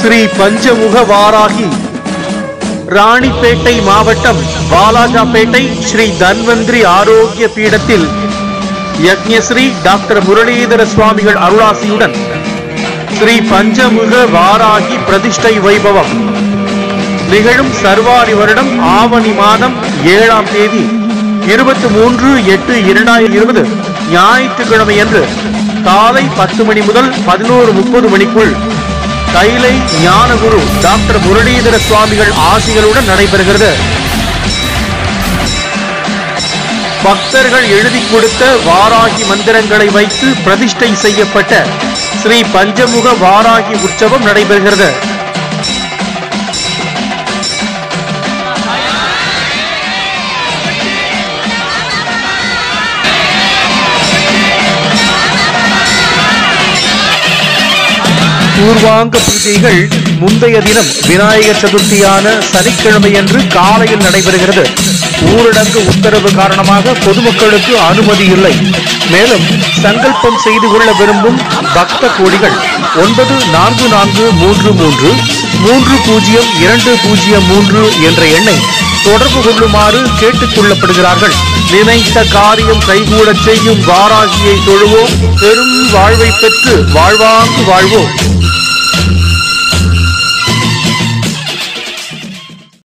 ஸ்ரீ பஞ்சமுக வாராகி ராணிப்பேட்டை மாவட்டம் வாலாஜாபேட்டை ஸ்ரீ தன்வந்திரி ஆரோக்கிய பீடத்தில் யக்ஞஸ்ரீ டாக்டர் முரளீதர சுவாமிகள் அருளாசியுடன் ஸ்ரீ பஞ்சமுக வாராகி பிரதிஷ்டை வைபவம் நிகழும் சர்வாரி வருடம் ஆவணி மாதம் ஏழாம் தேதி இருபத்தி மூன்று எட்டு இரண்டாயிரத்தி இருபது ஞாயிற்றுக்கிழமை அன்று காலை பத்து மணி முதல் பதினோரு முப்பது மணிக்குள் கைலை ஞானகுரு டாக்டர் முரளீதர சுவாமிகள் ஆசிகளுடன் நடைபெறுகிறது பக்தர்கள் எழுதி கொடுத்த வாராகி மந்திரங்களை வைத்து பிரதிஷ்டை செய்யப்பட்ட ஸ்ரீ பஞ்சமுக வாராகி உற்சவம் நடைபெறுகிறது பூர்வாங்க பூஜைகள் முந்தைய தினம் விநாயகர் சதுர்த்தியான சனிக்கிழமையன்று காலையில் நடைபெறுகிறது ஊரடங்கு உத்தரவு காரணமாக பொதுமக்களுக்கு அனுமதி இல்லை மேலும் சங்கல்பம் செய்து கொள்ள விரும்பும் பக்த கோடிகள் ஒன்பது நான்கு நான்கு மூன்று மூன்று மூன்று பூஜ்ஜியம் இரண்டு பூஜ்ஜியம் மூன்று என்ற எண்ணை தொடர்பு கொள்ளுமாறு கேட்டுக் கொள்ளப்படுகிறார்கள் நினைத்த காரியம் கைகூடச் செய்யும் வாராகியை தொழுவோம் பெரும் வாழ்வை பெற்று வாழ்வாங்கு வாழ்வோம்